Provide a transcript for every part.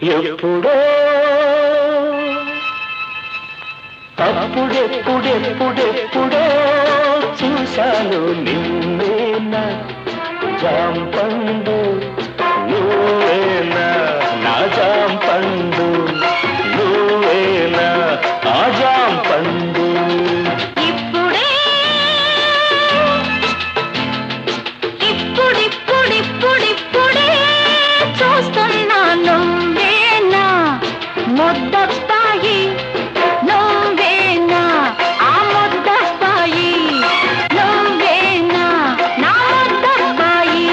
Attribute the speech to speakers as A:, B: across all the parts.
A: ఎప్పుడో అప్పుడెప్పుడెప్పుడెప్పుడో చూశాను నిన్నేనా జాంపండు నువ్వేనా నా జాంపండు నువ్వేనా ఆ జాంపండు
B: ఇప్పుడే ఇప్పుడిప్పుడిప్పుడిప్పుడే చూస్తున్నా నువ్వేనా ముద్దస్తాయి నువ్వేనా ఆ ముద్దస్తాయి నువ్వేనా నా ముద్దస్తాయి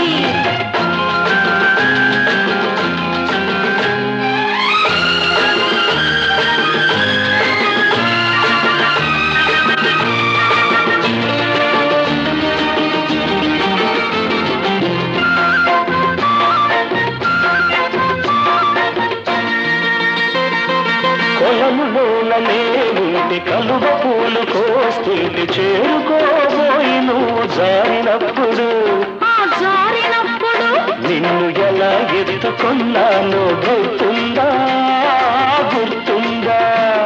A: కొలములోననే ఉంటే కలువ పూలు కోస్తుంటే చేరుకోబోయి నువ్వు జారినప్పుడు
B: ఆ జారినప్పుడు
A: నిన్ను ఎలా ఎత్తుకున్నానో గుర్తుందా గుర్తుందా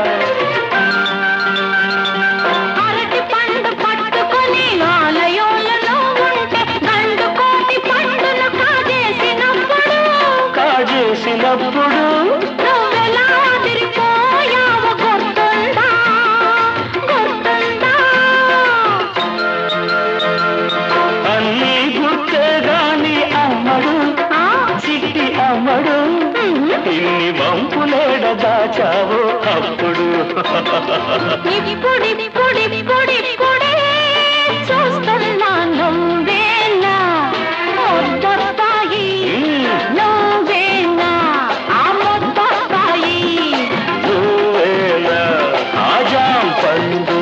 B: అరటి పండు పట్టుకొని ఆలయంలో ఉంటే గండు కోటి పండును కాజేసినప్పుడు
A: కాజేసినప్పుడు
B: నువ్వెలా తిరిగిపోయావో గుర్తుందా గుర్తుందా
A: అన్నీ గుర్తే గాని అమ్మడు
B: ఆ?
A: చిట్టి అమ్మడు
B: ఉహు.
A: ఇన్ని వంపులేడ దాచావు అప్పుడు
B: ఇప్పుడిప్పుడిప్పుడిప్పుడే చూస్తున్నా నువ్వేనా ముద్దస్తాయి నువ్వేనా ఆ ముద్దస్తాయి
A: నువ్వేనా ఆజాం పండు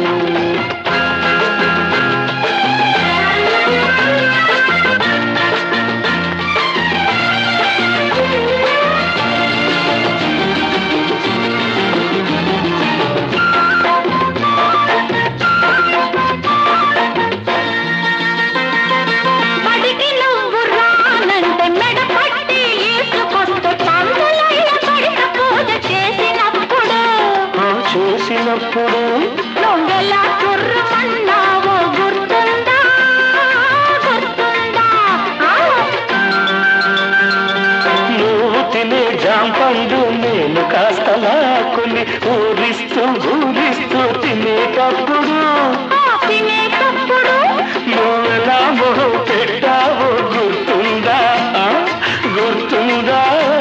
B: పడికి నువ్వు రానంటే మెడ పట్టి ఈసుకొస్తూ పందులయ్య పడిన పూజ చేసినప్పుడు
A: ఆ చేసినప్పుడు
B: నువ్వెలా చుర్రమన్నావో గుర్తుందా గుర్తుందా ఆ?
A: నువ్వు తినే జాంపండు నేను కాస్త లాక్కుని ఊరిస్తూ ఊరిస్తూ తినేటప్పుడు
B: ఆ తినేటప్పుడు
A: నువ్వెలా మొహం పెట్టావో గుర్తుందా ఆ? గుర్తుందా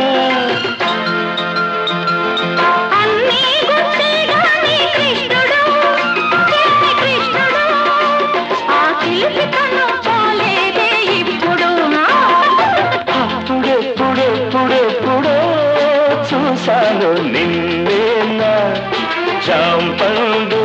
B: అన్నీ గుర్తే గాని కృష్ణుడు చేసి కృష్ణుడు ఆ చిలిపితనం పోలేదే ఇప్పుడు ఆ?
A: అప్పుడెప్పుడెప్పుడెప్పుడో చూశాను నిన్నేనా జాంపండు